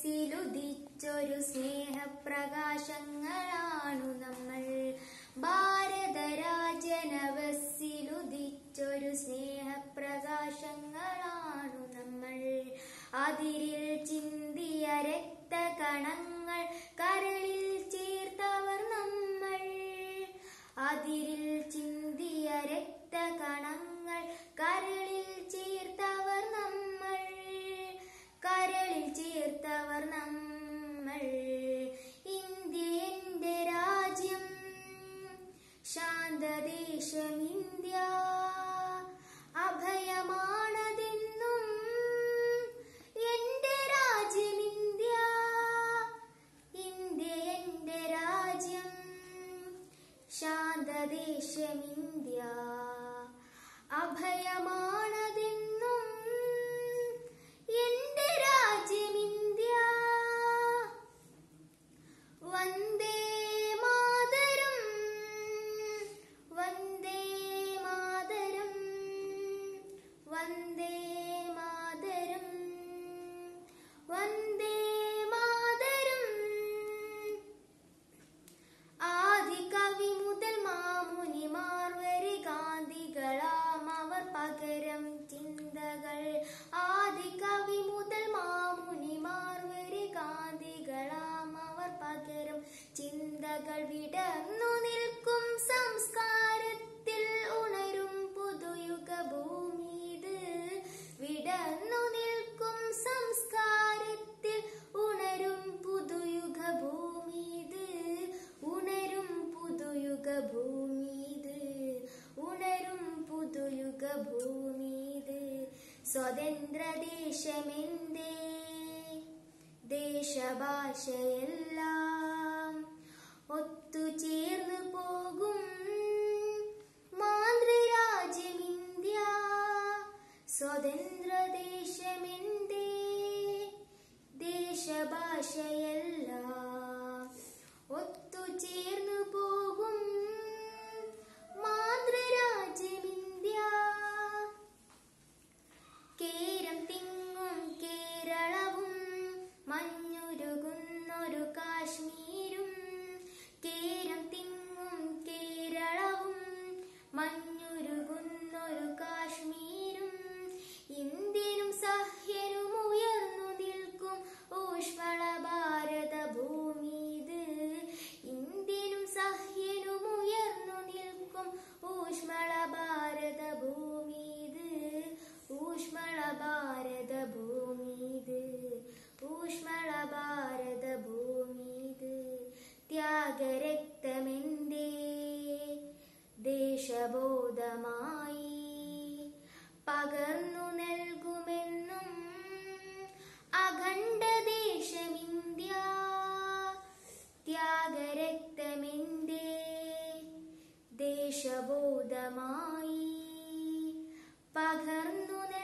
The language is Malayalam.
ബസ്സിലുദിച്ചൊരു സ്നേഹപ്രകാശങ്ങളാണു നമ്മൾ ഭാരതരാജനവസ്സിലുദിച്ചൊരു സ്നേഹപ്രകാശങ്ങളാണു നമ്മൾ അതിരിൽ ചിന്തിയ രക്തകണങ്ങൾ കരളിൽ ചേർത്തവർ നമ്മൾ അതിരിൽ ചിന്തിയ രക്തകണങ്ങൾ കരളിൽ ചേർത്തവർ നമ്മൾ കരളിൽ ചേർത്തവർ നമ്മൾ ഇന്ത്യ എന്റെ രാജ്യം ശാന്തദേശം ഇന്ത്യ അഭയമാണതെന്നും എന്റെ രാജ്യം ഇന്ത്യ ഇന്ത്യ എന്റെ രാജ്യം ശാന്തദേശം ഇന്ത്യ അഭയമാണതെന്നും എന്റെ രാജ്യം ഇന്ത്യ വന്ദേ മാതരം വന്ദേ മാതരം വന്ദേ മാതരം വന്ദേ മാതരം ആദികവി മുതൽ മാമുനിമാർ വരെ ഗാന്ധികളാം അവർ പകരം ചിന്തകൾ ആദികവി മുതൽ മാമുനിമാർ വരെ ഗാന്ധികളാം അവർ പകരം ചിന്തകൾ വിടർന്നു നിൽക്കും സംസ്കാരത്തിൽ ഉണരും പുതുയുഗ ഭൂമിത് വിടർന്നു നിൽക്കും സംസ്കാരത്തിൽ ഉണരും പുതുയുഗ ഭൂമിത് ഉണരും പുതുയുഗ ഭൂമിത് ഉണരും പുതുയുഗ ഭൂമിത് സ്വതന്ത്ര ദേശമെന്തേ ദേശഭാഷയെല്ലാം ഒത്തുചേർന്ന് പോകും മാതൃരാജ്യം ഇന്ത്യ സ്വതന്ത്ര ദേശമെന്തേ ദേശഭാഷയെല്ലാം ഒത്തുചേർന്നു പോകും മാതൃരാജ്യം ഇന്ത്യ കേരം തിങ്ങും കേരളവും മഞ്ഞുരുകുന്നൊരു കാശ്മീരും കേരം തിങ്ങും കേരളവും മഞ്ഞുരുകുന്നൊരു കാശ്മീരും ഇന്ത്യനും സഹ്യനും ഉയർന്നു നിൽക്കും ഊഷ്മള ഭാരത ഭൂമിത് ഇന്ത്യനും സഹ്യനും ഉയർന്നു നിൽക്കും ഊഷ്മള ഭാരത ഭൂമിത് ഊഷ്മള ഭാരത ഭൂമിത് ഊഷ്മള ഭാരത ഭൂമിത് ത്യാഗരക്തമെന്തേ ദേശബോധമായി പകർന്നു നൽകുമെന്നും അഖണ്ഡ ദേശമിന്ത്യ ത്യാഗരക്തമെന്തേ ദേശബോധമായി പകർന്നു